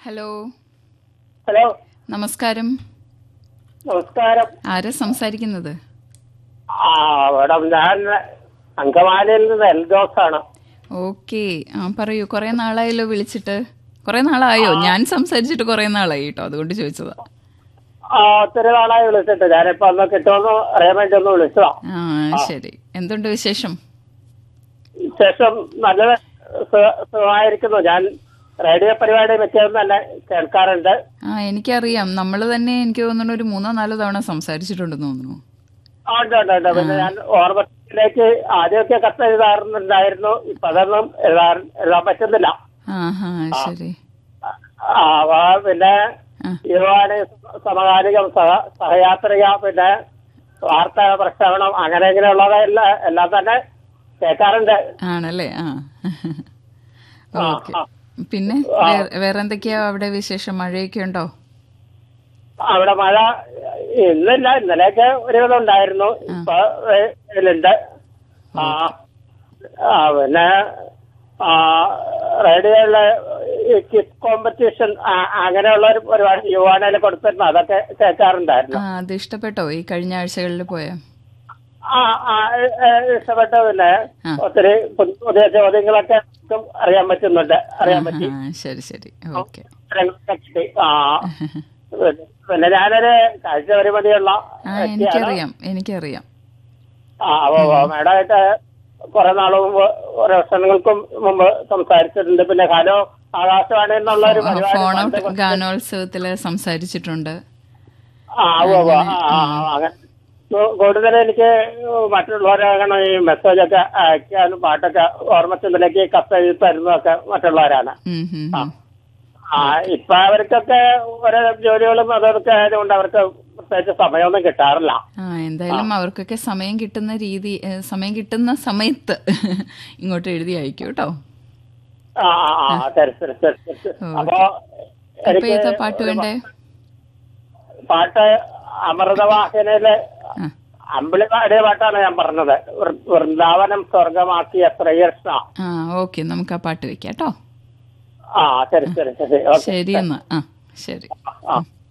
Hello hello നമസ്കാരം നമസ്കാരം ആരാ സംസാരിക്കുന്നത് ആ മേഡം ഞാൻ അങ്കമാലിയിൽ നിന്ന് എൽദോസാണ് ഓക്കെ ആ പറയൂ കുറെ നാളായല്ലോ വിളിച്ചിട്ട് കുറെ നാളായോ ഞാൻ സംസാരിച്ചിട്ട് കുറെ നാളായി കേട്ടോ അതുകൊണ്ട് ചോദിച്ചതാ ആ ഒത്തിരി നാളായി വിളിച്ചിട്ട് ഞാനിപ്പോ ഒന്ന് കിട്ടുമെന്ന് അറിയാൻ വേണ്ടി ഒന്ന് വിളിച്ചതാ ആ ശരി എന്തുണ്ട് വിശേഷം ശേഷം നല്ല സു- സുഖമായിരിക്കുന്നു ഞാൻ റേഡിയോ പരിപാടി മിക്കതും തന്നെ കേൾക്കാറുണ്ട് ആ എനിക്കറിയാം നമ്മൾ തന്നെ എനിക്ക് തോന്നുന്നു ഒരു മൂന്നോ നാലോ തവണ സംസാരിച്ചിട്ടുണ്ടെന്ന് തോന്നുന്നു ആ, ഉണ്ട് ഉണ്ട് ഉണ്ട് പിന്നെ ഞാൻ ഓർമ്മത്തിലേക്ക് ആദ്യമൊക്കെ കത്ത് എഴുതാറുണ്ടായിരുന്നു ഇപ്പൊ അതൊന്നും എഴുതാൻ എഴുതാൻ പറ്റുന്നില്ല ആ ഹാ ശരി ആ അപ്പൊ പിന്നെ ആ ഒരുപാട് സമകാലികം സഹ സഹയാത്രിക പിന്നെ വാർത്താ പ്രക്ഷേപണം അങ്ങനെ ഇങ്ങനെയുള്ളതെല്ലാം എല്ലാം തന്നെ കേൾക്കാറുണ്ട് ആണല്ലേ ആ ആ, ഓക്കെ ആ. പിന്നെ വേ- വേറെ എന്തൊക്കെയാ അവിടെ വിശേഷം മഴയൊക്കെ ഉണ്ടോ അവിടെ മഴ ഇന്നില്ല ഇന്നലെയൊക്കെ ഒരുവിധം ഉണ്ടായിരുന്നു ഇപ്പൊ വെയിലുണ്ട് ആ ആ പിന്നെ ആ റേഡിയോയിലെ ഈ കിസ് കോമ്പറ്റീഷൻ അങ്ങനെയുള്ള ഒരു പരിപാടി യുവാനയിൽ കൊടുത്തിരുന്നു അതൊക്കെ കേൾക്കാറുണ്ടായിരുന്നു ആ അത് ഇഷ്ടപ്പെട്ടോ ഈ കഴിഞ്ഞ ആഴ്ചകളിൽ പോയോ ആ ആ ഏ- ഏ- ഇഷ്ടപ്പെട്ട പിന്നെ ആ. ഒത്തിരി പുതിയ പുതിയ ചോദ്യങ്ങളൊക്കെ നമുക്കും അറിയാൻ പറ്റുന്നുണ്ട് അറിയാൻ പറ്റി ആ ശരി ശരി ഓക്കെ ഉത്തരങ്ങളൊക്കെ കിട്ടി. ആ പിന്നെ- പിന്നെ ഞാനൊരു കാഴ്ച പരിമിതിയുള്ള ആ വ്യക്തിയാണ് എനിക്കറിയാം എനിക്കറിയാം ആ അപ്പൊ മേഡമായിട്ട് കുറെ നാൾ മുമ്പ് കുറെ വർഷങ്ങൾക്കും മുമ്പ് സംസാരിച്ചിട്ടുണ്ട് പിന്നെ ഹലോ ആകാശവാണി എന്നുള്ള ഒരു പരിപാടി ഫോൺ പണ്ട് ഔട്ട് ഗാനോത്സവത്തില് സംസാരിച്ചിട്ടുണ്ട് ആ ഉവ്വ് ഉവ്വ്. ആ, ആ, ആ, അങ്ങനെ കൂ- കൂടുതൽ എനിക്ക് മറ്റുള്ളവരെ അങ്ങനെ ഈ മെസ്സേജ് ഒക്കെ അയക്കാനും പാട്ടൊക്കെ ഓർമ്മച്ചന്തിലേക്ക് കത്തെഴുതി തരുന്നതൊക്കെ മറ്റുള്ളവരാണ് ഉം, ഉം, ഉം. ആ ഇപ്പൊ അവർക്കൊക്കെ ഓരോ ജോലികളും അതൊക്കെ ആയതുകൊണ്ട് അവർക്ക് പ്രത്യേകിച്ച് സമയമൊന്നും കിട്ടാറില്ല ആ എന്തായാലും അവർക്കൊക്കെ സമയം കിട്ടുന്ന രീതി ഏ, സമയം കിട്ടുന്ന സമയത്ത് ഇങ്ങോട്ട് എഴുതി അയക്കൂ കേട്ടോ ആ ആ ആ ശരി ശരി ശരി ശരി അപ്പൊ അപ്പൊ എനിക്ക് ഏതാ പാട്ട് വേണ്ടേ പാട്ട് അമൃതവാഹിനിയില് ആ അമ്പിളി പാടിയ പാട്ടാണ് ഞാൻ പറഞ്ഞത് വൃ- വൃന്ദാവനം സ്വർഗമാക്കിയ ശ്രീകൃഷ്ണ ആ ഓക്കെ നമുക്ക് ആ പാട്ട് വെക്കാം കേട്ടോ ആ ശരി ശരി ശരി ഓക്കെ ശരി എന്നാ ആ ശരി ആ